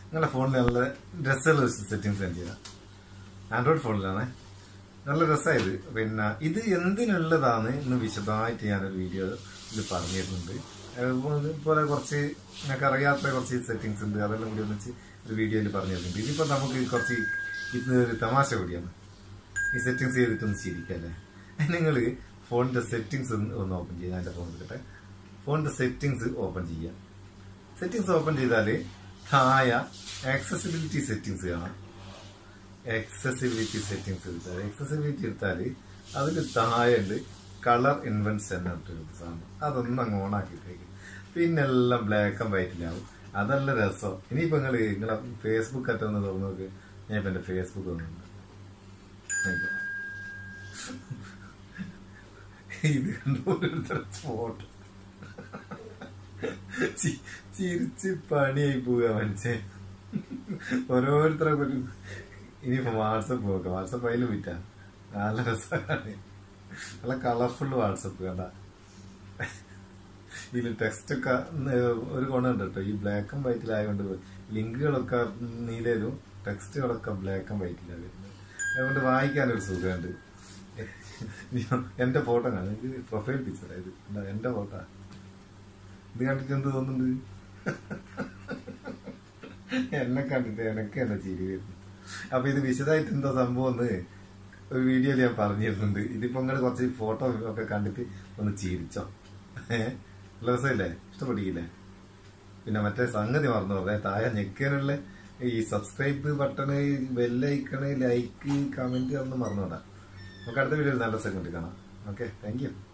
നിങ്ങളുടെ ഫോണിൽ നല്ല രസമുള്ള സെറ്റിങ്സ് സെൻഡ് ചെയ്താൽ ആൻഡ്രോയിഡ് ഫോണിലാണ് നല്ല രസമായത് പിന്നെ ഇത് എന്തിനുള്ളതാണ് എന്ന് വിശദമായിട്ട് ഞാനൊരു വീഡിയോ ഇതിൽ പറഞ്ഞിരുന്നുണ്ട് ഇതുപോലെ കുറച്ച് നിങ്ങൾക്ക് അറിയാത്ത കുറച്ച് സെറ്റിങ്സ് ഉണ്ട് അതെല്ലാം കൂടി ഒന്നിച്ച് ഒരു വീഡിയോയിൽ പറഞ്ഞിരുന്നുണ്ട് ഇതിപ്പോൾ നമുക്ക് കുറച്ച് ഇത് ഒരു തമാശ കൂടിയാണ് ഈ സെറ്റിങ്സ് ചെയ്തിട്ടൊന്ന് ചിരിക്കല്ലേ നിങ്ങൾ ഫോണിന്റെ സെറ്റിങ്സ് ഒന്ന് ഓപ്പൺ ചെയ്യാം എൻ്റെ ഫോൺ എടുക്കട്ടെ ഫോണിന്റെ സെറ്റിങ്സ് ഓപ്പൺ ചെയ്യാം സെറ്റിങ്സ് ഓപ്പൺ ചെയ്താൽ താഴെ ആക്സസിബിലിറ്റി സെറ്റിങ്സ് കാണാം എക്സസിബിലിറ്റി സെറ്റിങ്സ് എടുത്താൽ എക്സസിബിലിറ്റി എടുത്താൽ അതിൽ താഴെ ഉണ്ട് കളർ ഇൻവെൻസ് എന്ന് പറഞ്ഞിട്ടൊരു സാധനം അതൊന്നും അങ്ങ് ഓണാക്കിയിട്ടേക്ക് പിന്നെ എല്ലാം ബ്ലാക്ക് ആൻഡ് വൈറ്റിലാവും അതല്ല രസം ഇനിയിപ്പോ നിങ്ങൾ നിങ്ങളെ ഫേസ്ബുക്ക് അറ്റ ഒന്ന് തുറന്നു നോക്ക് ഞാൻ ഇപ്പൊ എന്റെ ഫേസ്ബുക്ക് വന്നിട്ടുണ്ട് ഇത് കണ്ടു ഓരോരുത്തരുടെ ഫോട്ടോ ചിരിച്ച് പണിയായി പോവുക മനുഷ്യ ഓരോരുത്തരെ ഒരു ഇനിയിപ്പോ വാട്സപ്പ് നോക്കാം വാട്സപ്പ് അതിലും വിറ്റാ നല്ല രസമാണ് നല്ല കളർഫുൾ വാട്സപ്പ് കണ്ട ഇതിൽ ടെക്സ്റ്റ് ഒക്കെ ഒരു ഗുണമുണ്ട് കേട്ടോ ഈ ബ്ലാക്ക് ആൻഡ് വൈറ്റിലായതുകൊണ്ട് ലിങ്കുകളൊക്കെ നീലയിലും ടെക്സ്റ്റുകളൊക്കെ ബ്ലാക്ക് ആൻഡ് വൈറ്റിലാണ് വരുന്നത് അതുകൊണ്ട് വായിക്കാനൊരു സുഖമുണ്ട് എന്റെ ഫോട്ടോ കാണാം ഇത് പ്രൊഫൈൽ പിക്ചർ ഇത് എന്താ എന്റെ ഫോട്ടോ ഇത് കണ്ടിട്ട് എന്ത് തോന്നുന്നുണ്ട് എന്നെ കണ്ടിട്ട് എനക്ക് എന്നെ ചിരി വരുന്നു അപ്പൊ ഇത് വിശദമായിട്ട് എന്താ സംഭവം എന്ന് ഒരു വീഡിയോയിൽ ഞാൻ പറഞ്ഞിരുന്നുണ്ട് ഇതിപ്പോ നിങ്ങൾ കുറച്ച് ഫോട്ടോ ഒക്കെ കണ്ടിട്ട് ഒന്ന് ചിരിച്ചോ ഏഹ് നല്ല രസമില്ലേ ഇഷ്ടപ്പെട്ടില്ലേ പിന്നെ മറ്റേ സംഗതി മറന്നു പറഞ്ഞേ താഴെ ഞെക്കാനുള്ള ഈ subscribe button bell icon like comment ഒന്നും മറന്നുകൂടാ നമുക്ക് അടുത്ത വീഡിയോയിൽ നല്ല സെക്കൻഡ് കാണാം ഓക്കെ താങ്ക് യു